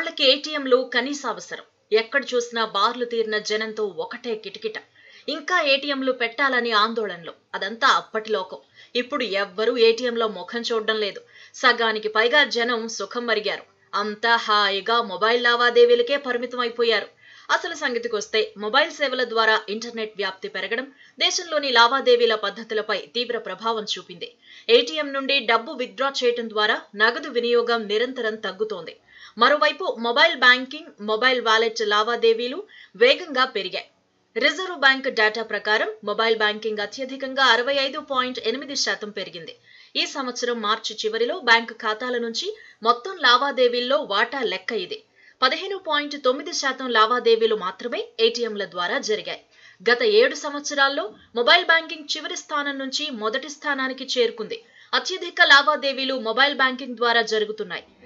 వాళ్ళకి ఏటీఎంలు కనీస అవసరం ఎక్కడ చూసినా బార్లు తీరిన జనంతో ఒకటే కిటకిట ఇంకా ఏటీఎంలు పెట్టాలని ఆందోళనలు అదంతా అప్పటి లోకం ఇప్పుడు ఎవ్వరూ ఏటీఎంలో ముఖం చూడడం లేదు సగానికి పైగా జనం సుఖం మరిగారు అంతా హాయిగా మొబైల్ లావాదేవీలకే పరిమితం అయిపోయారు అసలు సంగతికి వస్తే మొబైల్ సేవల ద్వారా ఇంటర్నెట్ వ్యాప్తి పెరగడం దేశంలోని లావాదేవీల పద్ధతులపై తీవ్ర ప్రభావం చూపింది ఏటీఎం నుండి డబ్బు విత్డ్రా చేయడం ద్వారా నగదు వినియోగం నిరంతరం తగ్గుతోంది మరోవైపు మొబైల్ బ్యాంకింగ్ మొబైల్ వాలెట్ లావాదేవీలు వేగంగా పెరిగాయి రిజర్వ్ బ్యాంక్ డేటా ప్రకారం మొబైల్ బ్యాంకింగ్ అత్యధికంగా అరవై ఐదు పాయింట్ ఎనిమిది శాతం పెరిగింది ఈ సంవత్సరం మార్చి చివరిలో బ్యాంకు ఖాతాల నుంచి మొత్తం లావాదేవీల్లో వాటా లెక్క ఇది పదిహేను పాయింట్ తొమ్మిది శాతం లావాదేవీలు మాత్రమే ఏటీఎంల ద్వారా జరిగాయి గత ఏడు సంవత్సరాల్లో మొబైల్ బ్యాంకింగ్ చివరి స్థానం నుంచి మొదటి స్థానానికి చేరుకుంది అత్యధిక లావాదేవీలు మొబైల్ బ్యాంకింగ్ ద్వారా జరుగుతున్నాయి